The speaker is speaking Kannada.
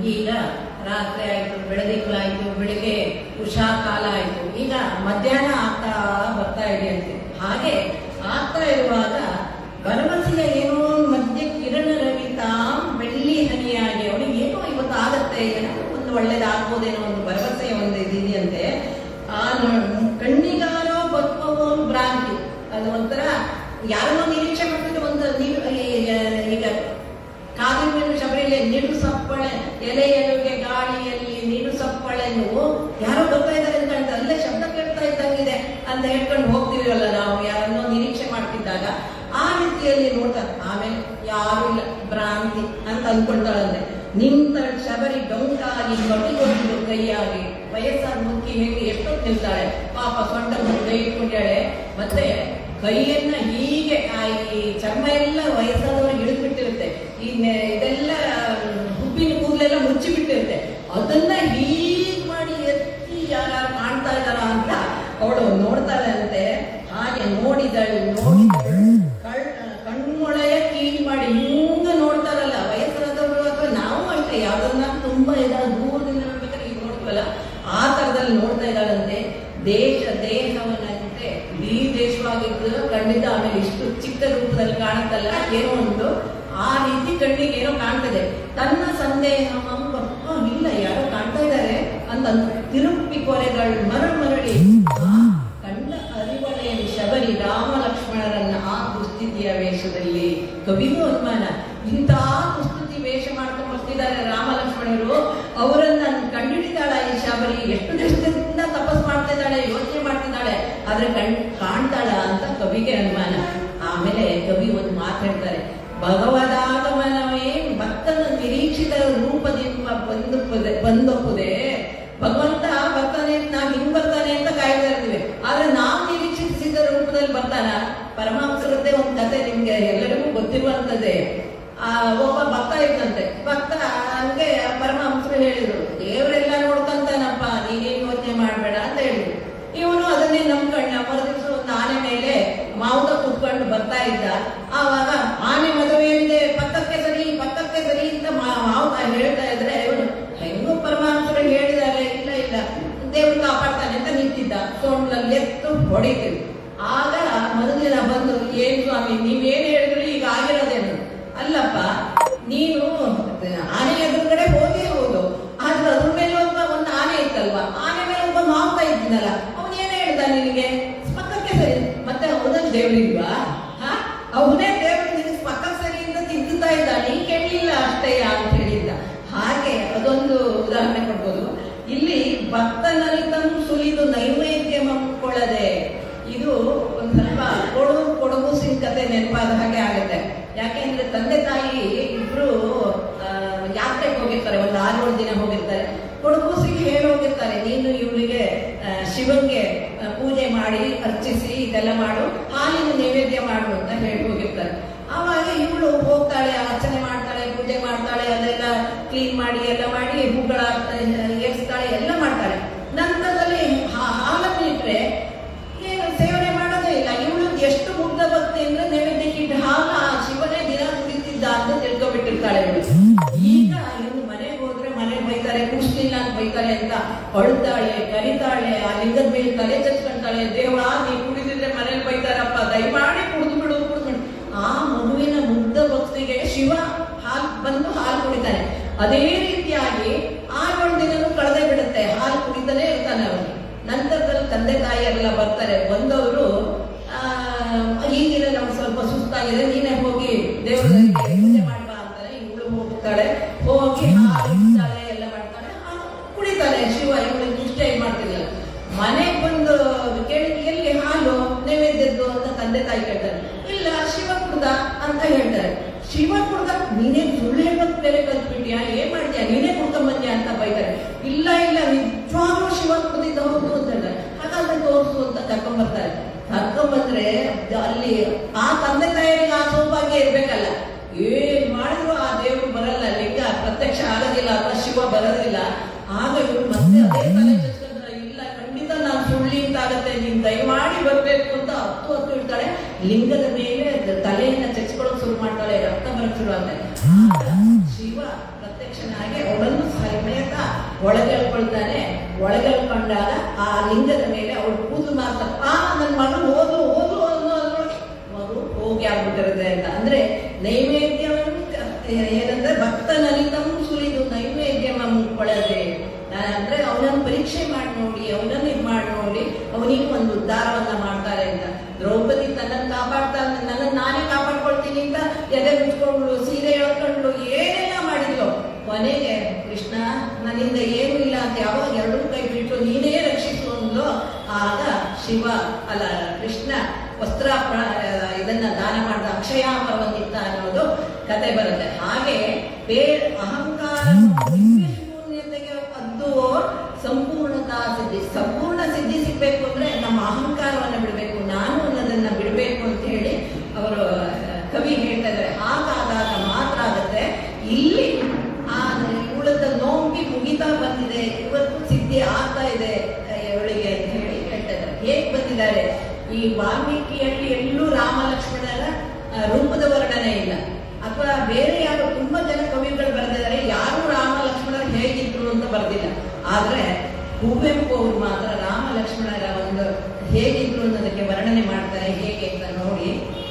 ಈಗ ರಾತ್ರಿ ಆಯ್ತು ಬೆಳದಿಂಗಳಾಯ್ತು ಬೆಳಿಗ್ಗೆ ಉಷಾ ಕಾಲ ಆಯ್ತು ಈಗ ಮಧ್ಯಾಹ್ನ ಆಗ್ತಾ ಬರ್ತಾ ಇದೆ ಅಂತೆ ಹಾಗೆ ಆಗ್ತಾ ಇರುವಾಗ ಭರವಸೆಯ ಏನೋ ಮಧ್ಯೆ ಕಿರಣ ರವಿತಾಂ ಬೆಳ್ಳಿ ಹನಿಯಾಗಿ ಅವನಿಗೆ ಏನೋ ಇವತ್ತು ಆಗತ್ತೆ ಏನೋ ಒಂದು ಒಳ್ಳೇದಾಗ್ಬೋದೇನೋ ಒಂದು ಭರವಸೆಯ ಒಂದು ಇದಿದೆಯಂತೆ ಆ ನ- ಕಣ್ಣಿಗಾರೋ ಬದುಕುವ ಭ್ರಾಂತಿ ಅದು ಒಂಥರ ಯಾರನ್ನೋ ನಿರೀಕ್ಷೆ ಮಾಡ್ತಿದ್ರೆ ಒಂದು ನೀವು ಈ- ಈಗ ಕಾದಿನ ಮೇಲೆ ಶಬರಿಲೆ ನಿಡು ಸಪ್ಪಳೆ ಎಲೆ ಎಲೆಗೆ ಗಾಳಿಯಲ್ಲಿ ನಿಡು ಸಪ್ಪಳೆ ನೀವು ಯಾರೋ ಬರ್ತಾ ಇದ್ದಾರೆ ಅಂತ ಕಾಣ್ತಾರೆ ಅಲ್ಲೇ ಶಬ್ದ ಕೇಳ್ತಾ ಇದ್ದಂಗಿದೆ ಅಂತ ಹೇಳ್ಕೊಂಡು ಹೋಗ್ತೀವಲ್ಲ ನಾವು ಯಾರನ್ನೋ ನಿರೀಕ್ಷೆ ಮಾಡ್ತಿದ್ದಾಗ ಆ ರೀತಿಯಲ್ಲಿ ನೋಡ್ತಾರೆ ಆಮೇಲೆ ಯಾರು ಇಲ್ಲ ಭ್ರಾಂತಿ ಅಂತ ಅಂದ್ಕೊಳ್ತಾಳಂತೆ ನಿಂತ ಶಬರಿ ಡೊಂಕಾಗಿ ಕೊಟ್ಟಿದ್ರು ಕೈಯಾಗಿ ವಯಸ್ಸಾದ ಮುಕ್ಕಿ ಹೆಂಗೆ ಎಷ್ಟೊತ್ತು ನಿಲ್ತಾಳೆ ಪಾಪ ಸೊಂಟ ಮುದ್ದೆ ಕೈ ಇಟ್ಕೊಂಡಾಳೆ ಮತ್ತೆ ಕೈಯನ್ನ ಹೀಗೆ ಆ ಈ ಚರ್ಮ ಎಲ್ಲ ವಯಸ್ಸಾದವ್ರಿಗೆ ಹಿಡಿದ್ಬಿಟ್ಟಿರುತ್ತೆ ಈ ನೆ- ಇದೆಲ್ಲ ಮ್, ಹುಬ್ಬಿನ ಕೂದಲೆಲ್ಲ ಮುಚ್ಚಿ ಬಿಟ್ಟಿರುತ್ತೆ ಅದನ್ನ ಹೀಗ್ ಮಾಡಿ ಎತ್ತಿ ಯಾರು ಕಾಣ್ತಾ ಇದಾರ ಅಂತ ಅವಳು ನೋಡ್ತಾಳೆ ಅಂತೆ ಹಾಗೆ ನೋಡಿದಳು ನೋಡಿದಳು ಕಳ್- ಕಣ್ಮೊಳೆಯ ಕೀಳ್ ಮಾಡಿ ಹಿಂಗ ನೋಡ್ತಾರಲ್ಲ ವಯಸ್ಸಾದವರು ಅಥವಾ ನಾವು ಅಷ್ಟೇ ಯಾವ್ದನ್ನ ತುಂಬಾ ಇದಾಗ ದೂರದಿಂದ ನೋಡ್ಬೇಕಾದ್ರೆ ಈಗ ನೋಡ್ತೀವಲ್ಲ ಆ ತರದಲ್ಲಿ ನೋಡ್ತಾ ಇದ್ದಾಳಂತೆ ದೇಶ ದೇಹವನ್ನಂತೆ ಇಡೀ ದೇಶವಾಗಿದ್ದು ಖಂಡಿತ ಆಮೇಲೆ ಇಷ್ಟು ಚಿಕ್ಕ ರೂಪದಲ್ಲಿ ಕಾಣುತ್ತಲ್ಲ ಏನೋ ಒಂದು ಆ ರೀತಿ ಕಣ್ಣಿಗೆ ಏನೋ ಕಾಣ್ತದೆ ತನ್ನ ಸಂದೇಹ ಮಂಗ, "ಆ, ಇಲ್ಲ ಯಾರೋ ಕಾಣ್ತಾ ಇದ್ದಾರೆ ಅಂತ ತಿರುಪಿ ಕೊರೆಗಳು ಮರಳು ಮರಳಿ ಆ ಕಂಡ ಅರಿವಳೆಯಲ್ಲಿ ಶಬರಿ ರಾಮ ಲಕ್ಷ್ಮಣರನ್ನ ಆ ದುಸ್ಥಿತಿಯ ವೇಷದಲ್ಲಿ ಕವಿಗೂ ಅನುಮಾನ ಇಂತಹ ದುಸ್ಥಿತಿ ವೇಷ ಮಾಡ್ಕೊಂಡು ಬರ್ತಿದ್ದಾರೆ ರಾಮ ಲಕ್ಷ್ಮಣರು ಅವರನ್ನ ಕಂಡುಹಿಡಿದಾಳ ಈ ಶಬರಿ ಎಷ್ಟು ದಿವಸದಿಂದ ತಪಸ್ ಮಾಡ್ತಾ ಇದ್ದಾಳೆ ಯೋಚನೆ ಮಾಡ್ತಿದ್ದಾಳೆ ಆದ್ರೆ ಕಣ್ ಕಾಣ್ತಾಳ ಅಂತ ಕವಿಗೆ ಅನುಮಾನ ಆಮೇಲೆ ಕವಿ ಒಂದು ಮಾತು ಹೇಳ್ತಾರೆ ಭಗವದಾಗಮನವೇ ಭಕ್ತನ ನಿರೀಕ್ಷಿತ ರೂಪದಿಂದ ಬಂದು ಬಂದೊಪ್ಪುದೆ ಭಗವಂತ ಬರ್ತಾನೆ ನಾವ್ ಹಿಂಗ್ ಬರ್ತಾನೆ ಅಂತ ಕಾಯ್ತಾ ಇರ್ತೀವಿ ಆದ್ರೆ ನಾವ್ ನಿರೀಕ್ಷಿಸಿದ ರೂಪದಲ್ಲಿ ಬರ್ತಾನ ಪರಮಾಂಸರದ್ದೇ ಒಂದು ಕತೆ ನಿಮ್ಗೆ ಎಲ್ಲರಿಗೂ ಗೊತ್ತಿರುವಂತದ್ದೇ ಆ ಒಬ್ಬ ಭಕ್ತ ಇದ್ದಂತೆ ಭಕ್ತ ಹಂಗೆ ಪರಮಹಂಸರು ಹೇಳಿದ್ರು ದೇವರೆಲ್ಲ ನೋಡ್ಕೊಂತಾನಪ್ಪ ನೀನೇನ್ ಯೋಚನೆ ಮಾಡ್ಬೇಡ ಅಂತ ಹೇಳಿದ್ರು ಇವನು ಅದನ್ನೇ ನಂಬ್ಕೊಂಡ ಮರುದಿವ್ಸ ಒಂದು ಆನೆ ಮೇಲೆ ಮಾವುತ ಕುತ್ಕೊಂಡು ಬರ್ತಾ ಇದ್ದ ಆವಾಗ ಆನೆ ಮದುವೆಯಿದೆ ಪಕ್ಕಕ್ಕೆ ಸರಿ ಪಕ್ಕಕ್ಕೆ ಸರಿ ಅಂತ ಮಾ- ಮಾವುತ ಹೇಳ್ತಾ ಇದ್ರೆ ಇವನು ಹೆಂಗೋ ಪರಮಾಂಸರು ಹೇಳಿದ್ದಾರೆ ಇಲ್ಲ ಇಲ್ಲ ದೇವ್ರು ಕಾಪಾಡ್ತಾನೆ ಅಂತ ನಿಂತಿದ್ದ ಸೋಣ್ಲಲ್ಲಿ ಎತ್ತು ಹೊಡಿತೀವಿ ಆಗ ಮರುದಿನ ಬಂದು ಏನ್ ಸ್ವಾಮಿ ನೀವೇನ್ ಹೇಳಿದ್ರು ಈಗ ಆಗಿರೋದೇನು ಅಲ್ಲಪ್ಪ ನೀನು ಆನೆ ಎದುರುಗಡೆ ಹೋಗೇ ಹೌದು ಆದ್ರೆ ಅದ್ರ ಮೇಲೆ ಒಬ್ಬ ಒಂದು ಆನೆ ಇತ್ತಲ್ವಾ ಆನೆ ಮೇಲೆ ಒಬ್ಬ ಮಾವುತ ಇದ್ನಲ್ಲ ಅವನ್ ಏನ್ ಹೇಳ್ದ ನಿನಗೆ ಪಕ್ಕಕ್ಕೆ ಸರಿ ಮತ್ತೆ ಅವನಲ್ಲಿ ದೇವ್ರಿಲ್ವಾ ಹಾ ಅವನೇ ದೇವ್ರು ನಿನಗೆ ಪಕ್ಕಕ್ಕೆ ಸರಿ ಅಂತ ತಿದ್ದುತ್ತಾ ಇದ್ದ ನೀ ಕೇಳಲಿಲ್ಲ ಅಷ್ಟೇ ಅಂತ ಹೇಳಿದ್ದ ಹಾಗೆ ಅದೊಂದು ಉದಾಹರಣೆ ಕೊಡ್ಬೋದು ಇಲ್ಲಿ ಭಕ್ತನರಿತನು ಸುಲಿದು ನೈವೇದ್ಯ ಕೊಳದೆ ಇದು ಒಂದ್ ಸ್ವಲ್ಪ ಕೊಡಗು ಕೊಡಗು ಸಿಂಗ್ ಕತೆ ನೆನಪಾದ ಹಾಗೆ ಆಗುತ್ತೆ ಯಾಕೆಂದ್ರೆ ತಂದೆ ತಾಯಿ ಇಬ್ರು ಆ, ಯಾತ್ರೆಗೆ ಹೋಗಿರ್ತಾರೆ ಒಂದು ಆರು ಏಳು ದಿನ ಹೋಗಿರ್ತಾರೆ ಕೊಡಗು ಸಿಂಗ್ ಹೇಳಿ ಹೋಗಿರ್ತಾರೆ ನೀನು ಇವಳಿಗೆ ಶಿವಂಗೆ ಆ, ಪೂಜೆ ಮಾಡಿ ಅರ್ಚಿಸಿ ಇದೆಲ್ಲ ಮಾಡು ಹಾಲಿನ ನೈವೇದ್ಯ ಮಾಡು ಅಂತ ಹೇಳಿ ಹೋಗಿರ್ತಾರೆ ಆವಾಗ ಇವಳು ಹೋಗ್ತಾಳೆ ಅರ್ಚನೆ ಮಾಡ್ತಾಳೆ ಪೂಜೆ ಮಾಡ್ತಾಳೆ ಅದೆಲ್ಲ ಕ್ಲೀನ್ ಮಾಡಿ ಎಲ್ಲ ಮಾಡಿ ಹೂಗಳ ಏರ್ಸ್ತಾಳೆ ಎಲ್ಲ ಮಾಡ್ತಾಳೆ ನಂತರದಲ್ಲಿ ಹಾ- ಹಾಲನ್ನು ಇಟ್ರೆ ಏನು ಸೇವನೆ ಮಾಡೋದೇ ಇಲ್ಲ ಇವಳು ಎಷ್ಟು ಮುಗ್ಧ ಭಕ್ತಿ ಅಂದ್ರೆ ನೈವೇದ್ಯಕ್ಕೆ ಇಟ್ಟ ಹಾಲ ಆ ಶಿವನೇ ದಿನ ಕುಡಿತಿದ್ದ ಅಂತ ತಿಳ್ಕೊಬಿಟ್ಟಿರ್ತಾಳೆ ಇವಳು ಈಗ ಇನ್ನು ಮನೆಗೆ ಹೋದ್ರೆ ಮನೆಗೆ ಬೈತಾರೆ ಕುಡಿಸ್ಲಿಲ್ಲ ಅಂತ ಬೈತಾರೆ ಅಂತ ಅಳ್ತಾಳೆ ಕರಿತಾಳೆ ಆ ಲಿಂಗದ ಮೇಲೆ ತಲೆ ಚಚ್ಕೊಂತಾಳೆ ದೇವ ನೀ ಕುಡಿದಿದ್ರೆ ಮನೇಲಿ ಬೈತಾರಪ್ಪ ದಯಮಾಡಿ ಕುಡಿದು ಬಿಡು ಕುಡಿದು ಬಿಡು ಆ ಮಗುವಿನ ಮುಗ್ಧ ಭಕ್ತಿಗೆ ಶಿವ ಹಾಲು ಬಂದು ಹಾಲು ಕುಡಿತಾನೆ ಅದೇ ರೀತಿಯಾಗಿ ಆರೇಳು ದಿನನೂ ಕಳೆದೇ ಬಿಡುತ್ತೆ ಹಾಲು ಕುಡಿತಾನೆ ಇರ್ತಾನೆ ಅವನು ನಂತರದಲ್ಲಿ ತಂದೆ ತಾಯಿಯರೆಲ್ಲ ಬರ್ತಾರೆ ಬಂದವರು ಆ, ಈ ದಿನ ನಮ್ಗೆ ಸ್ವಲ್ಪ ಸುಸ್ತಾಗಿದೆ ನೀನೇ ಹೋಗಿ ದೇವರ ಪೂಜೆ ಮಾಡ್ಬಾ ಅಂತಾರೆ ಇವಳು ಹೋಗ್ತಾಳೆ ಹೋಗಿ ಹಾಲು ಇಡ್ತಾಳೆ, ಎಲ್ಲ ಮಾಡ್ತಾಳೆ ಹಾಲು ಕುಡಿತಾಳೆ ಶಿವ ಇವಳಿಗೆ ನಿಷ್ಠೆ ಮಾಡ್ತಿರ್ಲಿಲ್ಲ ಮನೆಗೆ ಬಂದು ಕೇಳಿ ಎಲ್ಲಿ ಹಾಲು ನೈವೇದ್ಯದ್ದು ಅಂತ ತಂದೆ ತಾಯಿ ಕೇಳ್ತಾರೆ ಇಲ್ಲ ಶಿವ ಕುಡ್ದ ಅಂತ ಹೇಳ್ತಾರೆ ಶಿವ ಕುಡ್ದ ನೀನೇ ಸುಳ್ಳು ಹೇಳೋದ್ ಬೇರೆ ಕಲ್ತ್ಬಿಟ್ಯಾ ಏನ್ ಮಾಡ್ತೀಯಾ ನೀನೇ ಕುಡ್ಕೊಂಡ್ ಬಂದ್ಯಾ ಅಂತ ಬೈತಾರೆ ಇಲ್ಲ ಇಲ್ಲ ನಿಜವಾಗ್ಲೂ ಶಿವ ಕುಡ್ದಿದ್ದ ಹೌದು ಅಂತ ಹೇಳ್ತಾರೆ ಹಾಗಾದ್ರೆ ತೋರಿಸು ಅಂತ ಕರ್ಕೊಂಡ್ಬರ್ತಾರೆ ಕರ್ಕೊಂಡ್ಬಂದ್ರೆ ಅಲ್ಲಿ ಆ ತಂದೆ ತಾಯಿಯರಿಗೆ ಆ ಸೌಭಾಗ್ಯ ಇರ್ಬೇಕಲ್ಲ ಏನ್ ಮಾಡಿದ್ರು ಆ ದೇವರು ಬರಲ್ಲ ಲಿಂಗ ಪ್ರತ್ಯಕ್ಷ ಆಗೋದಿಲ್ಲ ಅಥವಾ ಶಿವ ಬರೋದಿಲ್ಲ ಆಗ ಇವ್ರು ಮತ್ತೆ ಅದೇ ತಲೆ ಚಚ್ಕೊಂಡ್ರೆ ಇಲ್ಲ ಖಂಡಿತ ನಾನು ಸುಳ್ಳಿ ಅಂತ ಆಗತ್ತೆ ನೀನ್ ದಯಮಾಡಿ ಬರ್ಬೇಕು ಅಂತ ಹತ್ತು ಹತ್ತು ಇಡ್ತಾಳೆ ಲಿಂಗದ ಮೇಲೆ ಅದ್ ತಲೆಯನ್ನ ಚಚ್ಕೊಳ್ಳೋಕೆ ಶುರು ಮಾಡ್ತಾಳೆ ರಕ್ತ ಬರಕ್ ಶುರು ಆಗ್ತಾಳೆ ಆಗ ಶಿವ ಪ್ರತ್ಯಕ್ಷನಾಗಿ ಅವಳನ್ನು ಒಳಗೆಳ್ಕೊಳ್ತಾನೆ ಒಳಗೆಳ್ಕೊಂಡಾಗ ಆ ಲಿಂಗದ ಮೇಲೆ ಅವಳು ಕೂದಲು ಮಾತ್ರ ಆ ನನ್ನ ಮಗಳು ಓದು ಓದು ಅನ್ನೋ ಅದ್ರೊಳಗೆ ಮಗು ಹೋಗಿ ಆಗ್ಬಿಟ್ಟಿರುತ್ತೆ ಅಂತ ಅಂದ್ರೆ ನೈವೇದ್ಯವನ್ನು ಕ- ಏನಂದ್ರೆ ಭಕ್ತನಲಿತಂ ಸುಲಿದು ನೈವೇದ್ಯ ಮುಕ್ಕೊಳ್ಳದೆ ಅಂದ್ರೆ ಅವನನ್ನು ಪರೀಕ್ಷೆ ಮಾಡಿ ನೋಡಿ ಅವನನ್ನು ಇದು ಮಾಡಿ ನೋಡಿ ಅವನಿಗೆ ಒಂದು ಉದ್ಧಾರವನ್ನ ಮಾಡ್ತಾರೆ ಅಂತ ದ್ರೌಪದಿ ತನ್ನನ್ನು ಕಾಪಾಡ್ತಾ ನನ್ನನ್ನು ನಾನೇ ಕಾಪಾಡ್ಕೊಳ್ತೀನಿ ಅಂತ ಎದೆ ಮುಚ್ಕೊಂಡ್ಳು ಸೀರೆ ಎಳ್ಕೊಂಡ್ಳು ಏನೆಲ್ಲ ಮಾಡಿದ್ಲು ಕೊನೆಗೆ ಕೃಷ್ಣ ನನ್ನಿಂದ ಏನೂ ಇಲ್ಲ ಅಂತ ಯಾವಾಗ ಎರಡೂ ಕೈ ಬಿಟ್ಟು ನೀನೇ ರಕ್ಷಿಸು ಅಂದ್ಲು ಆಗ ಶಿವ ಅಲ್ಲ ಕೃಷ್ಣ ವಸ್ತ್ರ ಪ್ರ- ಇದನ್ನ ದಾನ ಮಾಡಿದ ಅಕ್ಷಯಾಮರವನ್ನಿತ್ತ ಅನ್ನೋದು ಕತೆ ಬರುತ್ತೆ ಹಾಗೆ ಬೇ ಅಹಂಕಾರ ಶೂನ್ಯತೆಗೆ ಅದ್ದು ಸಂಪೂರ್ಣತಾ ಸಿದ್ಧಿ ಸಂಪೂರ್ಣ ಸಿದ್ಧಿ ಸಿಗ್ಬೇಕು ಅಂದ್ರೆ ನಮ್ಮ ಅಹಂಕಾರವನ್ನ ಬಿಡಬೇಕು ನಾನು ಅನ್ನೋದನ್ನ ಬಿಡಬೇಕು ಅಂತ ಹೇಳಿ ಅವರು ಆ, ಕವಿ ಹೇಳ್ತಾ ಇದ್ದಾರೆ ಹಾಗಾದಾಗ ಮಾತ್ರ ಆಗುತ್ತೆ ಇಲ್ಲಿ ಆ ಇವಳದ ನೋಂಬಿ ಮುಗಿತಾ ಬಂದಿದೆ ಇವತ್ತು ಸಿದ್ಧಿ ಆಗ್ತಾ ಇದೆ ಆ, ಇವಳಿಗೆ ಅಂತ ಹೇಳಿ ಹೇಳ್ತಾ ಇದ್ದಾರೆ ಹೇಗ್ ಬಂದಿದ್ದಾರೆ ಈ ವಾಲ್ಮೀಕಿಯಲ್ಲಿ ಎಲ್ಲೂ ರಾಮ ಲಕ್ಷ್ಮಣರ ಆ, ರೂಪದ ವರ್ಣನೆ ಇಲ್ಲ ಅಥವಾ ಬೇರೆ ಯಾರು ತುಂಬಾ ಜನ ಕವಿಗಳು ಬರೆದಿದ್ದಾರೆ ಯಾರು ರಾಮ ಲಕ್ಷ್ಮಣರು ಹೇಗಿದ್ರು ಅಂತ ಬರ್ದಿಲ್ಲ ಆದ್ರೆ ಕುವೆಂಪು ಅವರು ಮಾತ್ರ ರಾಮ ಲಕ್ಷ್ಮಣರ ಒಂದು ಹೇಗಿದ್ರು ಅನ್ನೋದಕ್ಕೆ ವರ್ಣನೆ ಮಾಡ್ತಾರೆ ಹೇಗೆ ಅಂತ ನೋಡಿ